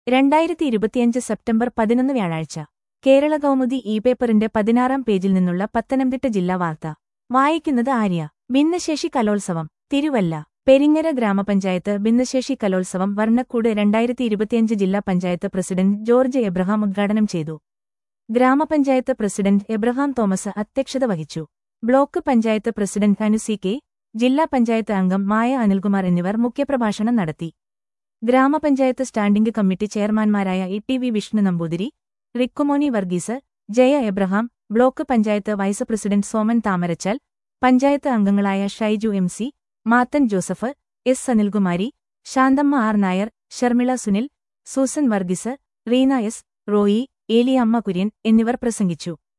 രണ്ടായിരത്തി ഇരുപത്തിയഞ്ച് സെപ്റ്റംബർ പതിനൊന്ന് വ്യാഴാഴ്ച കേരള കൗമുദി ഇ പേപ്പറിന്റെ പതിനാറാം പേജിൽ നിന്നുള്ള പത്തനംതിട്ട ജില്ലാ വാർത്ത വായിക്കുന്നത് ആര്യ ഭിന്നശേഷി കലോത്സവം തിരുവല്ല പെരിങ്ങര ഗ്രാമപഞ്ചായത്ത് ഭിന്നശേഷി കലോത്സവം വർണ്ണക്കൂട് രണ്ടായിരത്തി ഇരുപത്തിയഞ്ച് ജില്ലാ പഞ്ചായത്ത് പ്രസിഡന്റ് ജോർജ് എബ്രഹാം ഉദ്ഘാടനം ചെയ്തു ഗ്രാമപഞ്ചായത്ത് പ്രസിഡന്റ് എബ്രഹാം തോമസ് അധ്യക്ഷത വഹിച്ചു block panchayat president Anu C K ജില്ലാ പഞ്ചായത്ത് അംഗം മായ അനിൽകുമാർ എന്നിവർ മുഖ്യപ്രഭാഷണം നടത്തി ഗ്രാമപഞ്ചായത്ത് സ്റ്റാൻഡിംഗ് കമ്മിറ്റി ചെയർമാൻമാരായ E T V Vishnu Namboothiri Rikkumoni Varghese Jaya Abraham block panchayat vice president Soman Thamarachal panchayat അംഗങ്ങളായ Shaiju M C Mathan Joseph S Anilkumari Santhamma R Nair Sharmila Sunil Susan Varghese Reena S Roy Eliyamma Kurian എന്നിവർ പ്രസംഗിച്ചു